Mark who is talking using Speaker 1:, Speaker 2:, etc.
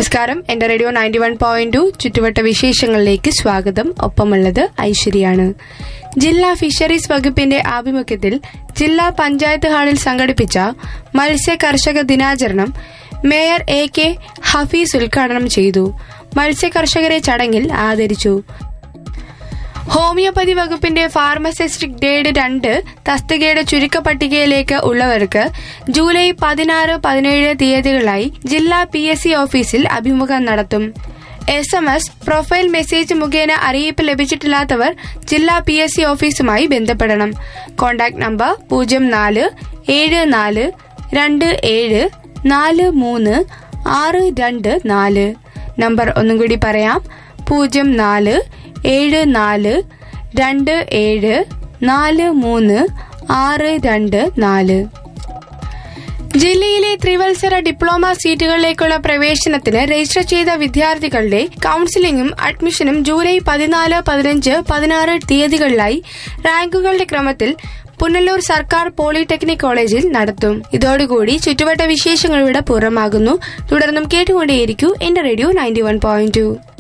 Speaker 1: നമസ്കാരം എന്റെ radio ninety one point two ചുറ്റുവട്ട വിശേഷങ്ങളിലേക്ക് സ്വാഗതം ഒപ്പമുള്ളത് ഐശ്വര്യാണ് ജില്ലാ ഫിഷറീസ് വകുപ്പിന്റെ ആഭിമുഖ്യത്തിൽ ജില്ലാ പഞ്ചായത്ത് ഹാളിൽ സംഘടിപ്പിച്ച മത്സ്യ കർഷക ദിനാചരണം മേയർ എ കെ ഹഫീസ് ഉദ്ഘാടനം ചെയ്തു മത്സ്യ കർഷകരെ ചടങ്ങിൽ ആദരിച്ചു ഹോമിയോപ്പതി വകുപ്പിന്റെ ഫാർമസിസ്റ്റിക് ഗ്രേഡ് രണ്ട് തസ്തികയുടെ ചുരുക്ക പട്ടികയിലേക്ക് ഉള്ളവർക്ക് ജൂലൈ പതിനാറ് പതിനേഴ് തീയതികളായി ജില്ലാ പി എസ് സി ഓഫീസിൽ അഭിമുഖം നടത്തും S M S profile message മുഖേന അറിയിപ്പ് ലഭിച്ചിട്ടില്ലാത്തവർ ജില്ലാ പി എസ് സി ഓഫീസുമായി ബന്ധപ്പെടണം കോൺടാക്ട് നമ്പർ പൂജ്യം നാല് ഏഴ് നാല് രണ്ട് ഏഴ് നാല് മൂന്ന് ആറ് രണ്ട് നാല് നമ്പർ ഒന്നും കൂടി പറയാം പൂജ്യം നാല് ഏഴ് നാല് രണ്ട് ഏഴ് നാല് മൂന്ന് ആറ് രണ്ട് നാല് ജില്ലയിലെ ത്രിവത്സര ഡിപ്ലോമ സീറ്റുകളിലേക്കുള്ള പ്രവേശനത്തിന് രജിസ്റ്റർ ചെയ്ത വിദ്യാർത്ഥികളുടെ കൌൺസിലിംഗും അഡ്മിഷനും ജൂലൈ പതിനാല് പതിനഞ്ച് പതിനാറ് തീയതികളിലായി റാങ്കുകളുടെ ക്രമത്തിൽ പുനലൂർ സർക്കാർ പോളിടെക്നിക് കോളേജിൽ നടത്തും ഇതോടുകൂടി ചുറ്റുവട്ട വിശേഷങ്ങൾ ഇവിടെ പൂർണ്ണമാകുന്നു തുടർന്നും കേട്ടുകൊണ്ടേയിരിക്കൂ എന്റെ radio ninety one point to